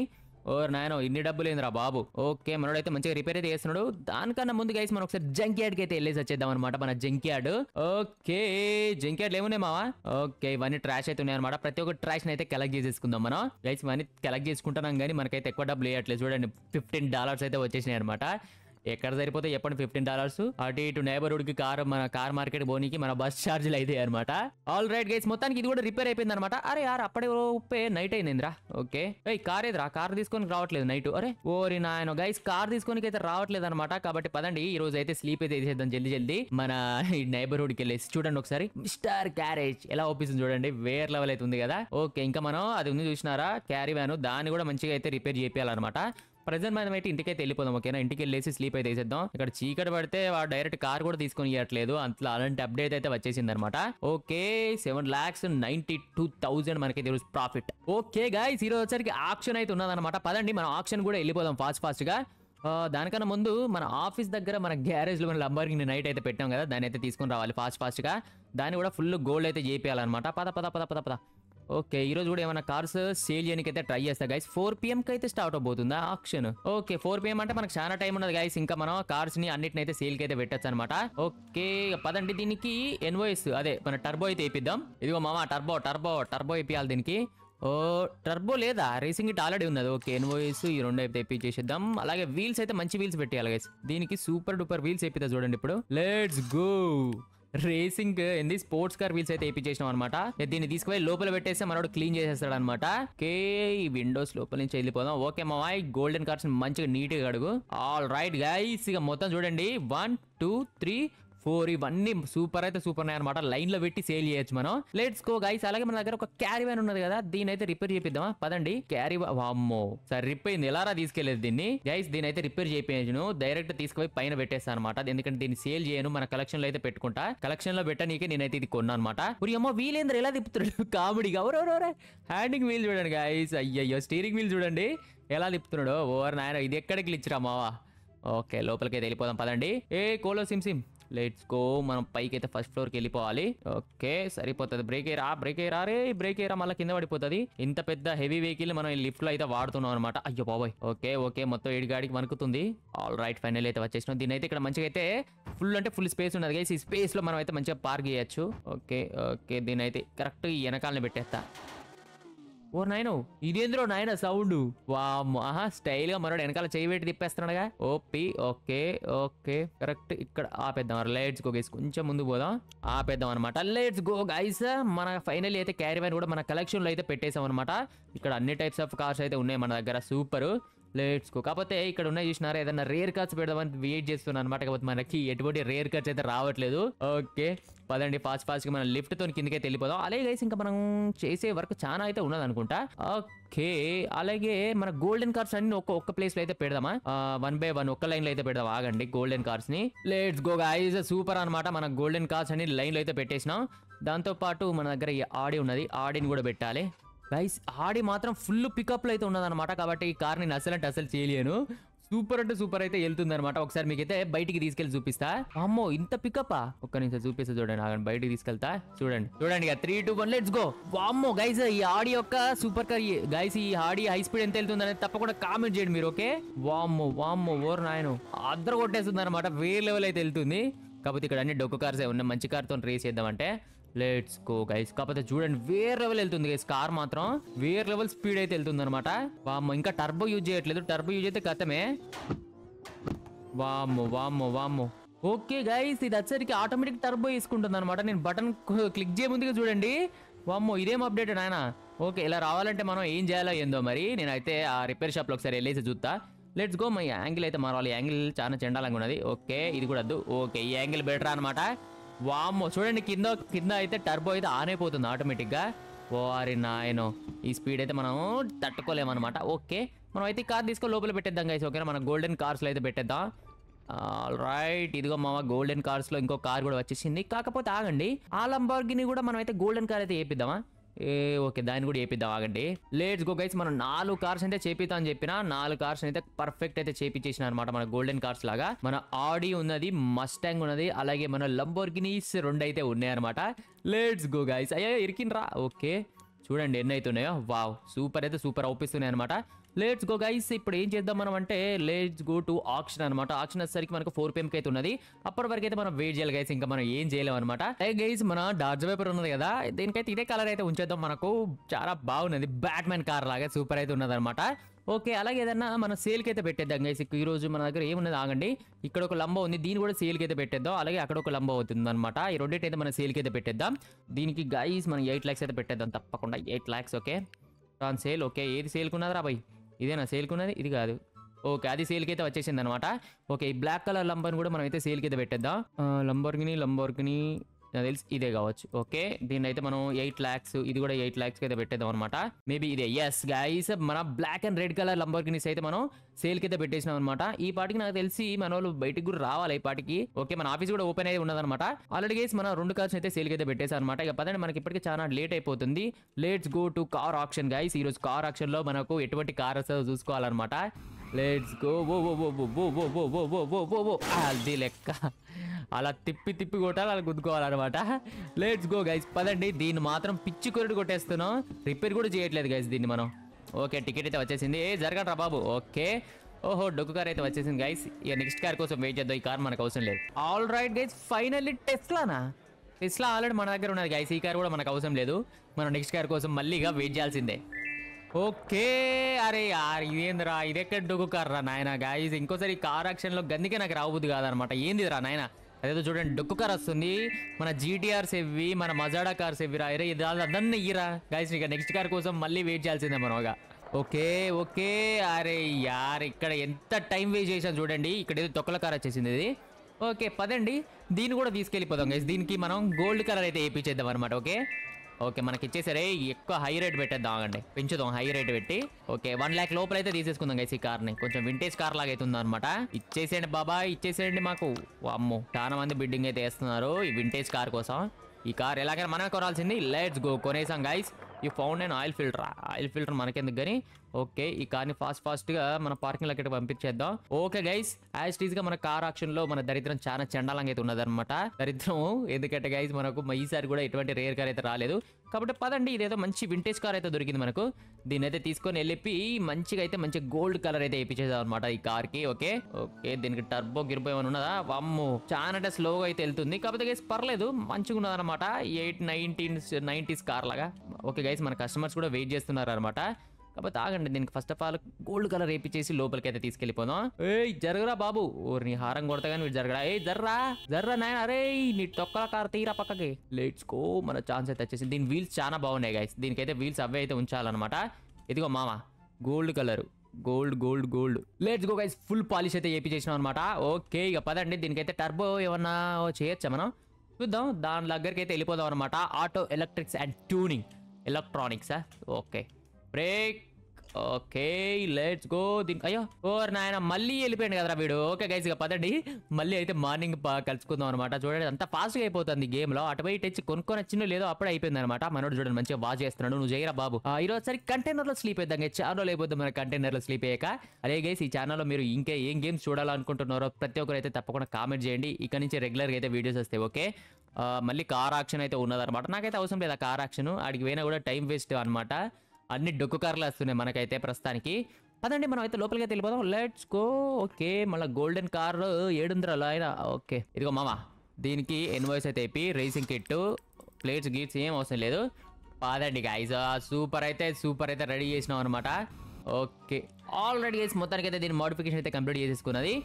Speaker 1: ఓ నాయనో ఇన్ని డబ్బులు ఏందిరా బాబు ఓకే మనోడైతే మంచిగా రిపేర్ అయితే చేస్తున్నాడు దానికన్నా ముందు గైస్ మనం ఒకసారి జంక్ యార్డ్కి అయితే వెళ్ళేసి వచ్చేద్దాం అనమాట మన junkyard okay junkyard ఏమున్నాయి మావా ఓకే ఇవన్నీ ట్రాష్ అయితే ఉన్నాయి అనమాట ప్రతి ఒక్క ట్రాష్ అయితే కలెక్ట్ చేసేసుకుందాం మనం గైస్ ఇవన్నీ కలెక్ట్ చేసుకుంటున్నాం కానీ మనకైతే ఎక్కువ డబ్బులు వేయట్లేదు చూడండి ఫిఫ్టీన్ డాలర్స్ అయితే వచ్చేసినాయి అనమాట ఎక్కడ సరిపోతే చెప్పండి ఫిఫ్టీన్ డాలర్స్ అటు ఇటు నైబర్హుడ్ కి కార్ మన కార్ మార్కెట్ పోనీకి మన బస్ ఛార్జీలు అయితే అనమాట ఆల్ రైట్ గైస్ మొత్తానికి ఇది కూడా రిపేర్ అయిపోయింది అనమాట అరే యార్ అప్పుడే ఉప్పే నైట్ అయిందిరా ఓకే ఏయ్ కార్ ఏదిరా కార్ తీసుకొని రావట్లేదు నైట్ అరే ఓరి నాయన గైస్ కార్ తీసుకొని అయితే రావట్లేదు అనమాట కాబట్టి పదండి ఈ రోజు అయితే స్లీప్ అయితే చేసేద్దాం జల్దీ జల్దీ మన ఈ నైబర్హుడ్ కి వెళ్ళేసి చూడండి ఒకసారి మిస్టర్ క్యారేజ్ ఎలా ఓపిస్తుంది చూడండి వేర్ లెవెల్ అయితే ఉంది కదా ఓకే ఇంకా మనం అది ఉంది చూసినారా క్యారీ వ్యాన్ దాన్ని కూడా మంచిగా అయితే రిపేర్ చేయాలన్నమాట ప్రజెంట్ మనం అయితే ఇంటికైతే వెళ్ళిపోదాం ఓకేనా ఇంటికి వెళ్ళేసి స్లీప్ అయితే వేసేద్దాం ఇక్కడ చీకటి పడితే వాడు డైరెక్ట్ కార్ కూడా తీసుకొని ఇవ్వట్లేదు అంతలో అలాంటి అప్డేట్ అయితే వచ్చేసింది అనమాట okay seven lakhs ninety two thousand మనకి ఈరోజు ప్రాఫిట్ ఓకే గాయస్ ఈరోజు వచ్చరికి ఆప్షన్ అయితే ఉన్నదన్నమాట పదండి మనం ఆప్షన్ కూడా వెళ్ళిపోదాం ఫాస్ట్ ఫాస్ట్ గా ఆ, దానికన్నా ముందు మన ఆఫీస్ దగ్గర మన గ్యారేజ్ లో మన లంబర్కి నైట్ అయితే పెట్టాం కదా దాన్ని అయితే తీసుకొని రావాలి ఫాస్ట్ ఫాస్ట్ గా దాన్ని కూడా ఫుల్ గోల్డ్ అయితే చేపియాలన్నమాట పద పద పద పద పద ఓకే ఈ రోజు కూడా ఏమైనా కార్స్ సేల్ చేయడానికి అయితే ట్రై చేస్తా గైస్ ఫోర్ పిఎం కి అయితే స్టార్ట్ అవబోతుందా ఆప్షన్ ఓకే ఫోర్ పిఎం అంటే మనకు చాలా టైం ఉన్నది గైస్ ఇంకా మనం కార్స్ ని అన్నిటిని అయితే సేల్ కి అయితే పెట్టచ్చు అనమాట ఓకే పదండి దీనికి ఎన్వాయిస్ అదే మన టర్బో అయితే వేపిద్దాం ఇదిగో మామ టర్బో టర్బో టర్బో వేపియాలి దీనికి ఓ టర్బో లేదా రేసింగ్ ఇట్ ఆల్రెడీ ఉన్నది ఓకే ఎన్వాయిస్ ఈ రెండు అయితే తెప్పించేసేద్దాం అలాగే వీల్స్ అయితే మంచి వీల్స్ పెట్టేయాలి గైస్ దీనికి సూపర్ డూపర్ వీల్స్ వేపిద్దా చూడండి ఇప్పుడు లెట్స్ గో రేసింగ్ ఏంది స్పోర్ట్స్ కార్ వీల్స్ అయితే వేపించేసినాం అనమాట దీన్ని తీసుకుపోయి లోపల పెట్టేస్తే మనోడు క్లీన్ చేసేస్తాడు అనమాట ఓకే ఈ విండోస్ లోపల నుంచి వెళ్ళిపోదాం ఓకే మా గోల్డెన్ కార్స్ మంచిగా నీట్ గా అడుగు ఆల్ రైట్ గైస్ ఇక మొత్తం చూడండి వన్ టూ త్రీ ఫోర్ ఇవన్నీ సూపర్ అయితే సూపర్ ఉన్నాయి అనమాట లైన్ లో పెట్టి సేల్ చేయొచ్చు మనం లెట్స్ గో గైస్ అలాగే మన దగ్గర ఒక క్యారీ వ్యాన్ ఉన్నది కదా దీని అయితే రిపేర్ చేపిద్దామా పదండి క్యారీ వామ్మో సరే రిప్పయింది ఎలారా తీసుకెళ్లేదు దీన్ని గైస్ దీని అయితే రిపేర్ చేయించను డైరెక్ట్ తీసుకుపోయి పైన పెట్టేస్తాను అనమాట ఎందుకంటే దీన్ని సేల్ చేయను మన కలెక్షన్ లో అయితే పెట్టుకుంటా కలెక్షన్ లో పెట్టనీకే నేనైతే ఇది కొన్నా అనమాట అమ్మ వీలేంద్ర ఎలా తిప్పుతున్నాడు కామెడీగా ఎవరెవరెవరే హ్యాండింగ్ వీల్ చూడండి గైస్ అయ్యయ్యో స్టీరింగ్ వీల్ చూడండి ఎలా తిప్పుతున్నాడు ఓవర్ నాయన ఇది ఎక్కడికి ఇచ్చిరా మావా ఓకే లోపలికి అయితే వెళ్ళిపోదాం పదండి ఏ కోలో సిమ్ సిమ్ లెట్స్ గో మనం పైకి అయితే ఫస్ట్ ఫ్లోర్కి వెళ్ళిపోవాలి ఓకే సరిపోతుంది బ్రేక్ ఏరా బ్రేక్ ఏరా రే బ్రేక్ ఏరా మళ్ళీ కింద పడిపోతుంది ఇంత పెద్ద హెవీ వెహికల్ మనం లిఫ్ట్ లో అయితే వాడుతున్నాం అనమాట అయ్యో బాబాయ్ ఓకే ఓకే మొత్తం ఏడు గాడికి వణుకుతుంది ఆల్ రైట్ ఫైనల్ అయితే వచ్చేసినాం దీని అయితే ఇక్కడ మంచిగా అయితే ఫుల్ అంటే ఫుల్ స్పేస్ ఉన్నది గైస్ ఈ స్పేస్ లో మనం అయితే మంచిగా పార్క్ చేయొచ్చు ఓకే ఓకే దీని అయితే కరెక్ట్ ఈ వెనకాలని పెట్టేస్తా ఓ నాయనో ఇదేంద్రో నాయన సౌండ్ వామ్మో ఆహా స్టైల్ గా మనోడు వెనకాల చేయి పెట్టి తిప్పేస్తున్నాడుగా ఓపి ఓకే ఓకే కరెక్ట్ ఇక్కడ ఆపేద్దాం లెట్స్ గో గైస్ కొంచెం ముందు పోదాం ఆపేద్దాం అనమాట లెట్స్ గో గైస్ మన ఫైనల్ అయితే క్యారీ వ్యాన్ కూడా మన కలెక్షన్ లో అయితే పెట్టేసాం అనమాట ఇక్కడ అన్ని టైప్స్ ఆఫ్ కార్స్ అయితే ఉన్నాయి మన దగ్గర సూపర్ లెట్స్ గో కాకపోతే ఇక్కడ ఉన్నాయి చూసినారా ఏదైనా రేర్ కార్డ్స్ పెడదామని వెయిట్ చేస్తున్నాను అనమాట కాకపోతే మనకి ఎటువంటి రేర్ కార్డ్స్ అయితే రావట్లేదు ఓకే పదండి ఫాస్ట్ ఫాస్ట్ గా మనం లిఫ్ట్ తో కిందకైతే వెళ్ళిపోదాం అలాగే గైస్ ఇంకా మనం చేసే వర్క్ చాలా అయితే ఉన్నది అనుకుంటా ఓకే అలాగే మన గోల్డెన్ కార్స్ అన్ని ఒక్క ఒక్క ప్లేస్ లో అయితే పెడదామా వన్ బై వన్ ఒక్క లైన్ లో అయితే పెడదాం ఆగండి గోల్డెన్ కార్స్ ని లెట్స్ గో గైస్ సూపర్ అన్నమాట మన గోల్డెన్ కార్స్ అన్ని లైన్ లో అయితే పెట్టేసినాం దాంతో పాటు మన దగ్గర ఈ ఆడి ఉన్నది ఆడిని కూడా పెట్టాలి గైస్ ఆడి మాత్రం ఫుల్ పికప్ లో అయితే ఉన్నదన్నమాట కాబట్టి ఈ కార్ నేను అసలు అంటే అసలు చేయలేను సూపర్ అంటే సూపర్ అయితే వెళ్తుంది అనమాట ఒకసారి మీకైతే బయటికి తీసుకెళ్లి చూపిస్తా అమ్మో ఇంత పికప్ ఒక్క నిమిషం చూపిస్తా చూడండి ఆగండి బయటికి తీసుకెళ్తా చూడండి చూడండి ఇక three two one let's go వామ్మో గైస్ ఈ ఆడి యొక్క సూపర్ కార్ గైస్ ఈ ఆడి హై స్పీడ్ ఎంత వెళ్తుంది అనేది తప్పకుండా కామెంట్ చేయండి మీరు ఓకే వామ్మో వామ్మో ఓర్ నాయను అద్దరు కొట్టేస్తుంది అనమాట వేరే లెవెల్ అయితే వెళ్తుంది కాకపోతే ఇక్కడ అన్ని డొక్కు కార్స్ ఉన్నాయి మంచి కార్తో రేస్ చేద్దామంటే లెట్స్ గో గైస్ కాకపోతే చూడండి వేరే లెవెల్ వెళ్తుంది గైస్ కార్ మాత్రం వేరే లెవెల్ స్పీడ్ అయితే వెళ్తుంది అనమాట వామ్మో ఇంకా టర్బో యూజ్ చేయట్లేదు టర్బో యూజ్ అయితే గతమే వామ్మో వామ్మో వామ్మో ఓకే గైస్ ఇది వచ్చరికి ఆటోమేటిక్ టర్బో వేసుకుంటుంది అనమాట నేను బటన్ క్లిక్ చేయ ముందుగా చూడండి వామ్మో ఇదేం అప్డేట్ నాయన ఓకే ఇలా రావాలంటే మనం ఏం చేయాలో ఏందో మరి నేనైతే ఆ రిపేర్ షాప్లో ఒకసారి వెళ్ళేసి చూస్తా లెట్స్ గో మై యాంగిల్ అయితే మారాలి యాంగిల్ చాలా చెండాలంగా ఉన్నది ఓకే ఇది కూడా వద్దు ఓకే ఈ యాంగిల్ బెటర్ అనమాట వామ్మో చూడండి కింద కింద అయితే టర్బో అయితే ఆన్ అయిపోతుంది ఆటోమేటిక్గా ఓరి నాయనో ఈ స్పీడ్ అయితే మనం తట్టుకోలేమన్నమాట ఓకే మనం అయితే కార్ తీసుకొని లోపల పెట్టేద్దాం గైస్ ఓకేనా మన గోల్డెన్ కార్స్లో అయితే పెట్టేద్దాం రైట్ ఇదిగో మామ గోల్డెన్ కార్స్ లో ఇంకో కార్ కూడా వచ్చేసింది కాకపోతే ఆగండి ఆ లంబార్గిని కూడా మనం అయితే గోల్డెన్ కార్ అయితే వేపిద్దామా ఏ ఓకే దాన్ని కూడా వేపిద్దాం ఆగండి లేట్స్ గో గైస్ మనం నాలుగు కార్స్ అయితే చేపిద్దాం అని చెప్పిన నాలుగు కార్స్ అయితే పర్ఫెక్ట్ అయితే చేపించేసిన అనమాట మన గోల్డెన్ కార్స్ లాగా మన ఆడి ఉన్నది మస్టాంగ్ ఉన్నది అలాగే మన లంబోర్గినీస్ రెండు అయితే ఉన్నాయి అనమాట లేట్స్ గో గైస్ అయ్యో ఇరికినరా ఓకే చూడండి ఎన్ని అవుతున్నాయో వావ్ సూపర్ అయితే సూపర్ అవుపిస్తున్నాయి అనమాట లెట్స్ గో గైస్ ఇప్పుడు ఏం చేద్దాం మనం అంటే లెట్స్ గో టు ఆప్షన్ అనమాట ఆప్షన్ వచ్చేసరికి మనకు ఫోర్ పిఎంకి అయితే ఉన్నది అప్పటి వరకు అయితే మనం వెయిట్ చేయాలి గైస్ ఇంకా మనం ఏం చేయలేం అనమాట గైస్ మన డార్జ్ వైపర్ ఉన్నది కదా దీనికైతే ఇదే కలర్ అయితే ఉంచేద్దాం మనకు చాలా బాగున్నది బ్యాట్మెన్ కార్ లాగా సూపర్ అయితే ఉన్నది అనమాట ఓకే అలాగే ఏదన్నా మనం సేల్కి అయితే పెట్టేద్దాం గైస్ ఈ రోజు మన దగ్గర ఏమున్నది ఆగండి ఇక్కడ ఒక లంబ ఉంది దీన్ని కూడా సేల్కి అయితే పెట్టేద్దాం అలాగే అక్కడ ఒక లంబ అవుతుంది అనమాట ఈ రెండింటి అయితే మనం సేల్కి అయితే పెట్టేద్దాం దీనికి గైస్ మనం ఎయిట్ ల్యాక్స్ అయితే పెట్టేద్దాం తప్పకుండా eight lakhs okay on sale okay ఏది సేల్కున్నది రా బాయ్ ఇదేనా సేల్కున్నది ఇది కాదు ఓకే అది సేల్కి అయితే వచ్చేసింది అనమాట ఓకే ఈ బ్లాక్ కలర్ లంబర్ని కూడా మనం అయితే సేల్కి అయితే పెట్టేద్దాం లంబర్గిని లంబర్గిని నాకు తెలిసి ఇదే కావచ్చు ఓకే దీన్ని అయితే మనం ఎయిట్ ల్యాక్స్ ఇది కూడా ఎయిట్ ల్యాక్స్ అయితే పెట్టేద్దాం అనమాట మేబీ ఇదే ఎస్ గైస్ మన black and red colour Lamborghinis అయితే మనం సేల్ కి అయితే పెట్టేసినాం అనమాట ఈ పాటికి నాకు తెలిసి మన వాళ్ళు బయటికి కూడా రావాలి ఈ పాటికి ఓకే మన ఆఫీస్ కూడా ఓపెన్ అయితే ఉన్నదన్నమాట ఆల్రెడీ గైస్ మన రెండు కార్స్ అయితే సేల్ కి అయితే పెట్టేసాం అనమాట ఇక పదండి మనకి ఇప్పటికి చాలా లేట్ అయిపోతుంది let's go to car option guys ఈ రోజు కార్ ఆప్షన్ లో మనకు ఎటువంటి కార్ వస్తుందో చూసుకోవాలన్నమాట లెట్స్ గో ఓ ఓ ఓ ఓ ఓ ఓ ఓ ఓ ఓ ఓ ఓ ఓ అది లెక్క అలా తిప్పి తిప్పి కొట్టాలి అలా గుద్దుకోవాలన్నమాట లెట్స్ గో గైస్ పదండి దీన్ని మాత్రం పిచ్చి కొరడు కొట్టేస్తున్నాం రిపేర్ కూడా చేయట్లేదు గైస్ దీన్ని మనం ఓకే టికెట్ అయితే వచ్చేసింది ఏ జరగట్రా బాబు ఓకే ఓహో డొక్కు కార్ అయితే వచ్చేసింది గైస్ ఇక నెక్స్ట్ కార్ కోసం వెయిట్ చేద్దాం ఈ కార్ మనకు అవసరం లేదు ఆల్ రైట్ గైస్ ఫైనల్లీ టెస్లానా టెస్లా ఆల్రెడీ మన దగ్గర ఉన్నది గైస్ ఈ కార్ కూడా మనకు అవసరం లేదు మనం నెక్స్ట్ కార్ కోసం మళ్ళీగా వెయిట్ చేయాల్సిందే ఓకే అరే యార్ ఇదేందిరా ఇదెక్కడ డొక్కు కార్ రా నాయన గాయస్ ఇంకోసారి ఈ కార్ యాక్షన్ లో గందికే నాకు రావద్దు కాదనమాట ఏంది రా నాయన అదేదో చూడండి డొక్కు కార్ వస్తుంది మన జీటీఆర్స్ ఇవ్వి మన మజాడా కార్స్ ఇవ్విరా అరే ఇది అదన్నీ ఇయ్యరా గాయస్ ఇక నెక్స్ట్ కార్ కోసం మళ్ళీ వెయిట్ చేయాల్సిందే మనోగా ఓకే ఓకే అరే యార్ ఇక్కడ ఎంత టైం వేస్ట్ చేసాం చూడండి ఇక్కడ ఏదో తొక్కల కార్ వచ్చేసింది ఇది ఓకే పదండి దీన్ని కూడా తీసుకెళ్ళిపోదాం గైస్ దీనికి మనం గోల్డ్ కలర్ అయితే వేయించేద్దాం అనమాట ఓకే ఓకే మనకి ఇచ్చేసరే ఎక్కువ హై రేట్ పెట్టేద్దాం ఆగండి పెంచుదాం హై రేట్ పెట్టి ఓకే వన్ ల్యాక్ లోపల అయితే తీసేసుకుందాం గైస్ ఈ కార్ని కొంచెం వింటేజ్ కార్ లాగా అయితే ఉందన్నమాట ఇచ్చేసేయండి బాబా ఇచ్చేసేయండి మాకు అమ్మో చాలా మంది బిడ్డింగ్ అయితే వేస్తున్నారు ఈ వింటేజ్ కార్ కోసం ఈ కార్ ఎలాగైనా మనమే కొనాల్సింది లెట్స్ గో కొనేసాం గైస్ ఈ found and oil filter oil filter మనకెందుకు కానీ ఓకే ఈ కార్ని ఫాస్ట్ ఫాస్ట్ గా మన పార్కింగ్ లెక్క పంపించేద్దాం ఓకే గైస్ యాజ్ టీజ్ గా మన కార్ ఆక్షన్ లో మన దరిద్రం చాలా చండాలంగా అయితే ఉన్నదన్నమాట దరిద్రం ఎందుకంటే గైస్ మనకు మ- ఈసారి కూడా ఎటువంటి రేర్ కార్ అయితే రాలేదు కాబట్టి పదండి ఇదేదో మంచి వింటేజ్ కార్ అయితే దొరికింది మనకు దీన్ని అయితే తీసుకొని వెళ్ళి మంచిగా అయితే మంచి గోల్డ్ కలర్ అయితే వేయించేద్దాం అనమాట ఈ కార్ కి ఓకే ఓకే దీనికి టర్బో గిర్బో ఏమైనా ఉన్నదా వామ్మో చాలా అంటే స్లోగా అయితే వెళ్తుంది కాకపోతే గైస్ పర్లేదు మంచిగా ఉన్నది అనమాట ఎయిట్ నైన్టీన్ నైన్టీస్ కార్ లాగా ఓకే గైస్ మన కస్టమర్స్ కూడా వెయిట్ చేస్తున్నారు అనమాట కాకపోతే ఆగండి దీనికి first of all gold colour వేపించేసి లోపలికి అయితే తీసుకెళ్ళిపోదాం ఏయ్ జరగరా బాబు ఓరి నీ హారం కొడతా కానీ వీడు జరగరా ఏ జర్రా జర్రా నాయన అరే నీ తొక్కల కార్ తీరా పక్కకి లెట్స్ గో మన ఛాన్స్ అయితే వచ్చేసి దీని వీల్స్ చాలా బాగున్నాయి గైస్ దీనికైతే వీల్స్ అవే అయితే ఉంచాలన్నమాట ఇదిగో మామ gold colour gold gold gold let's go guys full polish అయితే ఏపీ చేసినాం అనమాట ఓకే ఇక పదండి దీనికైతే టర్బో ఏమన్నా చేయొచ్చా మనం చూద్దాం దాని దగ్గరికి అయితే వెళ్ళిపోదాం అనమాట ఆటో ఎలక్ట్రిక్స్ అండ్ ట్యూనింగ్ ఎలక్ట్రానిక్సా okay brake okay let's go దీనికి అయ్యో ఓ నాయన మళ్ళీ వెళ్ళిపోయాడు కదరా వీడు ఓకే గైస్ ఇక పదండి మళ్ళీ అయితే మార్నింగ్ కలుసుకుందాం అనమాట చూడండి అంత ఫాస్ట్గా అయిపోతుంది గేమ్ లో అటు పోయి తెచ్చి కొనుక్కొని వచ్చిందో లేదో అప్పుడే అయిపోయింది అనమాట మనోడు చూడండి మంచిగా వాచ్ చేస్తున్నాడు నువ్వు చేయరా బాబు ఆ, ఈ రోజు సరి కంటైనర్ లో స్లీప్ అవుతాం చాలా రోజులు అయిపోతుంది మన కంటైనర్ లో స్లీప్ అయ్యాక అదే గైస్ ఈ ఛానల్లో మీరు ఇంకా ఏం గేమ్స్ చూడాలనుకుంటున్నారో ప్రతి ఒక్కరు అయితే తప్పకుండా కామెంట్ చేయండి ఇక్కడ నుంచి రెగ్యులర్ గా అయితే వీడియోస్ వస్తాయి ఓకే ఆ, మళ్ళీ కార్ ఆక్షన్ అయితే ఉన్నదన్నమాట నాకైతే అవసరం లేదు ఆ కార్ ఆక్షన్ ఆడికి పోయినా కూడా టైం వేస్ట్ అనమాట అన్ని డొక్కు కార్లు వస్తున్నాయి మనకైతే ప్రస్తుతానికి పదండి మనం అయితే లోపలికి అయితే వెళ్ళిపోదాం లెట్స్ గో ఓకే మళ్ళీ గోల్డెన్ కార్ ఏడుందిరా ఆయన ఓకే ఇదిగో మామ దీనికి ఎన్వాయిస్ అయితే అయిపోయి రేసింగ్ కిట్ ప్లేట్స్ గీట్స్ ఏం అవసరం లేదు పాదండి గైస్ సూపర్ అయితే సూపర్ అయితే రెడీ చేసినాం అనమాట ఓకే ఆల్రెడీ చేసి మొత్తానికి అయితే దీని మోడిఫికేషన్ అయితే కంప్లీట్ చేసేసుకున్నది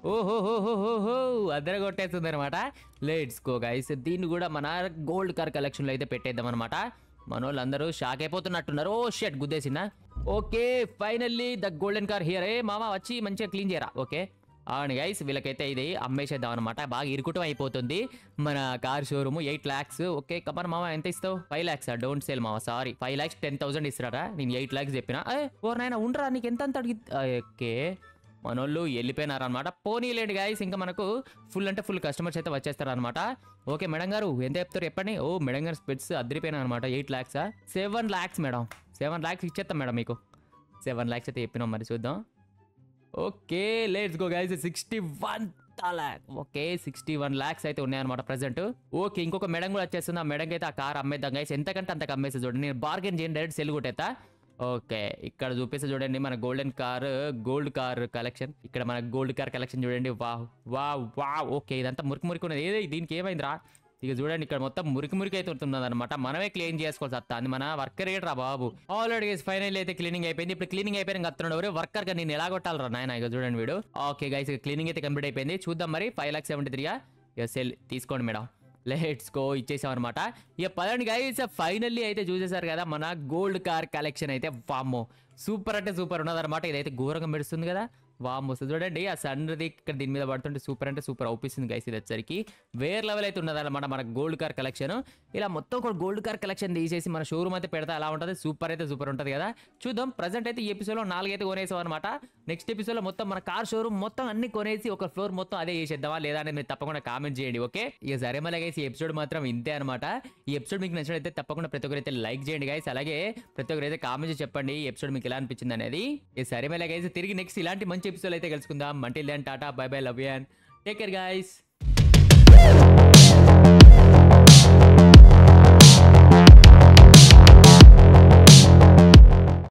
Speaker 1: ఓహోహోహోహో అద్దర కొట్టేస్తుంది అనమాట లెట్స్ గో గైస్ దీన్ని కూడా మన గోల్డ్ కార్ కలెక్షన్లో అయితే పెట్టేద్దాం అనమాట మన వాళ్ళందరూ షాక్ అయిపోతున్నట్టున్నారు ఓ షెట్ గుద్దేసిందా okay finally the golden car here ఏ మామ వచ్చి మంచిగా క్లీన్ చేయరా ఓకే అవును గైస్ వీళ్ళకైతే ఇది అమ్మేసేద్దాం అనమాట బాగా ఇరుకుటం అయిపోతుంది మన car showroom eight lakhs okay కమర్ మామ ఎంత ఇస్తావు ఫైవ్ ల్యాక్స్ డోంట్ సేల్ మామ sorry five lakhs ten thousand ఇస్తారా నేను ఎయిట్ ల్యాక్స్ చెప్పిన ఏ ఓ నాయన ఉండరా నీకు ఎంత అంత అడిగి ఆ, ఓకే మనోళ్ళు వెళ్ళిపోయినారనమాట పోనీలేండి గాయస్ ఇంకా మనకు ఫుల్ అంటే ఫుల్ కస్టమర్స్ అయితే వచ్చేస్తారనమాట ఓకే మేడం గారు ఎంత చెప్తారు చెప్పండి ఓ మేడం గారు స్పెట్స్ అద్దరిపోయినా అనమాట ఎయిట్ ల్యాక్సా seven lakhs madam seven lakhs ఇచ్చేస్తాం మేడం మీకు సెవెన్ ల్యాక్స్ అయితే చెప్పినాం మరి చూద్దాం okay let's go guys sixty one ఎంత lakh okay sixty one lakhs అయితే ఉన్నాయన్నమాట ప్రజెంట్ ఓకే ఇంకొక మెడం కూడా వచ్చేస్తుంది ఆ మెడంకి అయితే ఆ కార్ అమ్మేద్దాం గైస్ ఎంతకంటే అంతకు అమ్మేసి చూడండి నేను బార్గెన్ చేయండి డైరెక్ట్ సెల్ కొట్టేస్తా ఓకే ఇక్కడ చూపిస్తే చూడండి మన golden car gold car collection ఇక్కడ మన గోల్డ్ కార్ కలెక్షన్ చూడండి వా వా వా ఓకే ఇదంతా మురికి మురికి ఉన్నది ఏది దీనికి ఏమైందిరా ఇక చూడండి ఇక్కడ మొత్తం మురికి మురికి అయితే ఉంటున్నది అనమాట మనమే క్లీన్ చేసుకోవాల్సి వస్తుంది మన వర్కర్ రా బాబు ఆల్రెడీ ఫైనల్ అయితే క్లీనింగ్ అయిపోయింది ఇప్పుడు క్లీనింగ్ అయిపోయిన వస్తున్నాడు ఎవరు వర్కర్ గా నేను ఎలా కొట్టాలరా నాయన ఇక చూడండి వీడు ఓకే గైస్ క్లీనింగ్ అయితే కంప్లీట్ అయిపోయింది చూద్దాం మరి ఫైవ్ లాక్ సెవెంటీ త్రీగా ఇక సెల్ తీసుకోండి మేడం లెట్స్ గో ఇచ్చేసాం అనమాట ఇక పదండి గైస్ ఫైనల్లీ అయితే చూసేసారు కదా మన గోల్డ్ కార్ కలెక్షన్ అయితే వామ్మో సూపర్ అంటే సూపర్ ఉన్నదన్నమాట ఇదైతే ఘోరంగా మెరుస్తుంది కదా వామ్మో సో చూడండి ఆ సన్ది ఇక్కడ దీని మీద పడుతుంటే సూపర్ అంటే సూపర్ అవుపిస్తుంది గైస్ ఇది వచ్చరికి వేరే లెవెల్ అయితే ఉన్నదన్నమాట మన గోల్డ్ కార్ కలెక్షన్ ఇలా మొత్తం ఒక గోల్డ్ కార్ కలెక్షన్ తీసేసి మన షోరూమ్ అయితే పెడతా ఎలా ఉంటుంది సూపర్ అయితే సూపర్ ఉంటుంది కదా చూద్దాం ప్రజెంట్ అయితే ఈ ఎపిసోడ్లో నాలుగైతే కొనేసాం అనమాట నెక్స్ట్ ఎపిసోడ్లో మొత్తం మన కార్ షోరూమ్ మొత్తం అన్ని కొనేసి ఒక ఫ్లోర్ మొత్తం అదే చేసేద్దామా లేదా అనేది మీరు తప్పకుండా కామెంట్ చేయండి ఓకే ఇక సరే మళ్ళీ గైస్ ఈ ఎపిసోడ్ మాత్రం ఇంతే అనమాట ఈ ఎపిసోడ్ మీకు నచ్చినట్లయితే తప్పకుండా ప్రతి ఒక్కరైతే లైక్ చేయండి గైస్ అలాగే ప్రతి ఒక్కరైతే కామెంట్ చేసి చెప్పండి ఈ ఎపిసోడ్ మీకు ఎలా అనిపించింది అనేది ఇక సరే మళ్ళీ గైస్ తిరిగి నెక్స్ట్ ఇలాంటి మంచి ఎపిసోడ్ అయితే కలుసుకుందాం మంటిల్ tata bye bye love you and take care guys